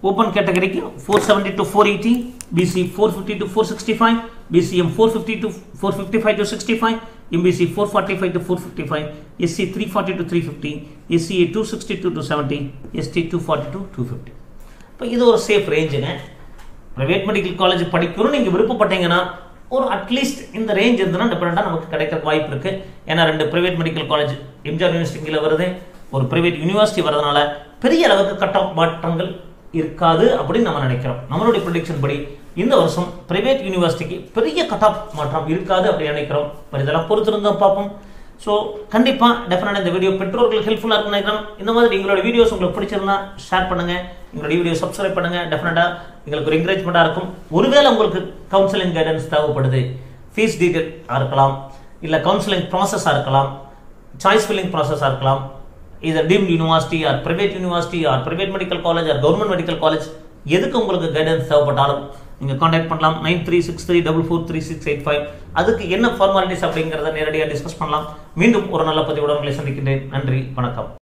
open கேட்டகரிக்கு four seventy to four eighty BC four fifty to four sixty five BCM four fifty to four fifty five to sixty five MBC four forty five to four fifty five SC three forty to three fifty SCA two sixty two to seventy ST two forty two to fifty இப்போ இது ஒரு safe ரேஞ்சுங்க private medical college படிக்கணும்னு நீங்கள் விருப்பப்பட்டீங்கன்னா ஒரு at least இந்த range இருந்ததுன்னா டிஃபரெண்டாக நமக்கு கிடைக்கிற வாய்ப்பு இருக்குது ஏன்னா ரெண்டு private medical college MGR university கீழே வருது ஒரு ப்ரைவேட் யூனிவர்சிட்டி வரதுனால பெரிய அளவுக்கு கட் ஆஃப் மாற்றங்கள் இருக்காது அப்படின்னு நம்ம நினைக்கிறோம் நம்மளுடைய ப்ரொடிக்ஷன் படி இந்த வருஷம் பிரைவேட் யூனிவர்சிட்டிக்கு பெரிய கட் ஆஃப் மாற்றம் இருக்காது அப்படின்னு நினைக்கிறோம் பட் இதெல்லாம் பொறுத்திருந்தோம் பார்ப்போம் ஸோ கண்டிப்பாக டெஃபினட்டாக இந்த வீடியோ பெற்றோர்களுக்கு ஹெல்ப்ஃபுல்லாக இருக்கும்னு நினைக்கிறோம் இந்த மாதிரி எங்களோட வீடியோஸ் உங்களுக்கு பிடிச்சிருந்தா ஷேர் பண்ணுங்க எங்களோட வீடியோ சப்ஸ்கிரைப் பண்ணுங்க டெஃபினட்டாக எங்களுக்கு ஒரு என்கரேஜ்மெண்ட்டாக இருக்கும் ஒருவேளை உங்களுக்கு கவுன்சிலிங் கைடன்ஸ் தேவைப்படுது ஃபீஸ் டீட்டெயிலாக இருக்கலாம் இல்லை கவுன்சிலிங் ப்ராசஸாக இருக்கலாம் சாய்ஸ் ஃபில்லிங் ப்ராசஸாக இருக்கலாம் இது deemed university or private university or private medical college or government medical college எதுக்கு உங்களுக்கு கைடன்ஸ் தேவைப்பட்டாலும் நீங்கள் காண்டாக்ட் பண்ணலாம் nine three six three double four three six eight five அதுக்கு என்ன ஃபார்மாலிட்டிஸ் அப்படிங்கிறத நேரடியாக டிஸ்கஸ் பண்ணலாம் மீண்டும் ஒரு நல்ல பதிவுடன் உங்களை சந்திக்கின்றேன் நன்றி வணக்கம்